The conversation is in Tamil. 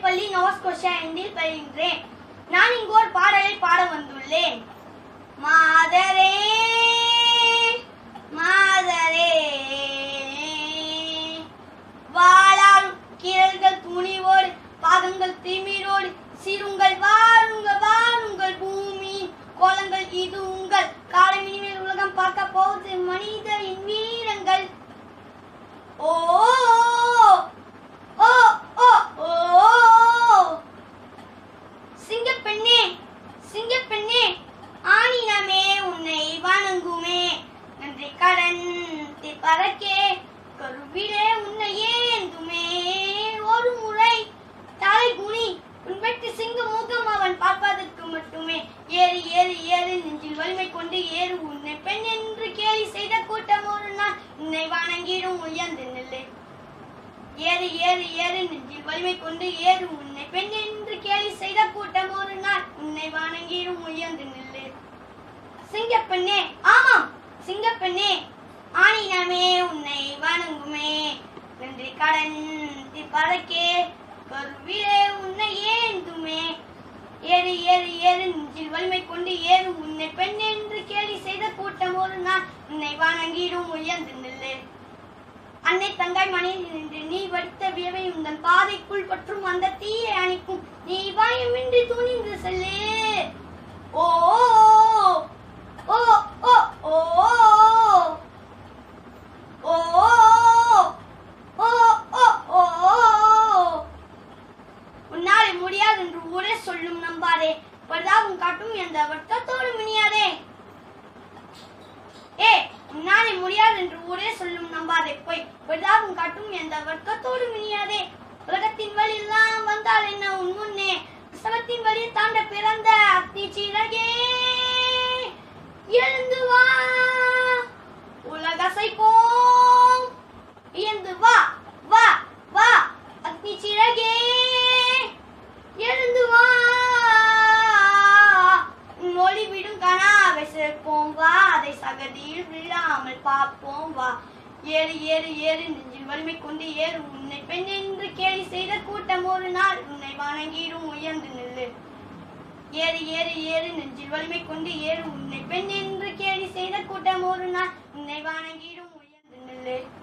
பள்ளி நோஸ்கோஷா என்றில் பயின்றேன் நான் இங்கு ஒரு பாடலை பாட வந்துள்ளேன் மாதரே மாதரே வாழால் கீழல்கள் துணிவோடு பாதங்கள் திமிரோடு சிறுங்கள் வாருங்கள் வாருங்கள் பூமி கோலங்கள் இது உங்கள் காலம் இனிமேல் உலகம் பார்க்க போகுது மனிதரின் வீரங்கள் ஓ ஓ ஓ ஓ சிங்கப்பெண்ணே சிங்கப்பெண்ணே ஆணினமே உன்னை வணங்குமே நன்றி கடன் பறக்கே கருவிலே உன்னை ஏந்துமே ஒரு முறை தலை குனி உன் வெட்டு சிங்க முகம் அவன் பார்ப்பதற்கு மட்டுமே ஏறு ஏறு ஏறு நெஞ்சில் வலிமை கொண்டு ஏறு உன்னை பெண் என்று கேலி செய்த கூட்டம் ஒரு நாள் உன்னை வணங்கிடும் உயர்ந்து நில்லு ஏறு ஏறு ஏறு நெஞ்சில் வலிமை கொண்டு ஏறு உன்னை பெண் என்று கேலி செய்த கூட்டம் ஒரு நாள் உன்னை வணங்கிடும் உயர்ந்து நில்லு சிங்கப்பெண்ணே ஆமாம் சிங்கப்பெண்ணே ஆணினமே உன்னை வணங்குமே நன்றி கடன் பறக்கே கருவிலே உன்னை ஏந்துமே ஏறு ஏறு ஏறு நெஞ்சில் வலிமை கொண்டு ஏறு உன்னை பெண் என்று கேலி செய்த கூட்டம் ஒரு நாள் உன்னை வணங்கிடும் உயர்ந்து நில்லு அன்னை தங்காய் மணி நின்று நீ வடித்த வியவை உந்தன் பாதைக்குள் பற்றும் அந்த தீயை அணைக்கும் நீ பயமின்றி துணிந்து செல்லு ஓ ஓ ஓ ஓ ஓ ஓ ஓ ஓ உன்னாலே முடியாது என்று ஊரே சொல்லும் நம்பாதே பரிதாபம் காட்டும் எந்த வர்த்தத்தோடு மினியாதே ஏ உன்னாலே முடியாது என்று ஊரே சொல்லும் நம்பாதே போய் பரிதாபம் காட்டும் எந்த வர்க்கத்தோடு மினியாதே உலகத்தின் வழியெல்லாம் வந்தால் என்ன உன் முன்னே கிறிஸ்தவத்தின் வழியை தாண்ட பிறந்த அக்னி சிறகே எழுந்து வா உலகசைப்போம் எழுந்து வா வா வா அக்னி சிறகே எழுந்து வா உன் ஒளி விடும் கனாவை சேர்ப்போம் வா அதை சகதியில் விழாமல் பார்ப்போம் வா ஏறு ஏறு ஏறு நெஞ்சில் வலிமை கொண்டு ஏறு உன்னை பெண் என்று கேலி செய்த கூட்டம் ஒரு நாள் உன்னை வணங்கிடும் உயர்ந்து நில்லு ஏறு ஏறு ஏறு நெஞ்சில் வலிமை கொண்டு ஏறு உன்னை பெண் என்று கேலி செய்த கூட்டம் ஒரு நாள் உன்னை வணங்கிடும் உயர்ந்து நில்லு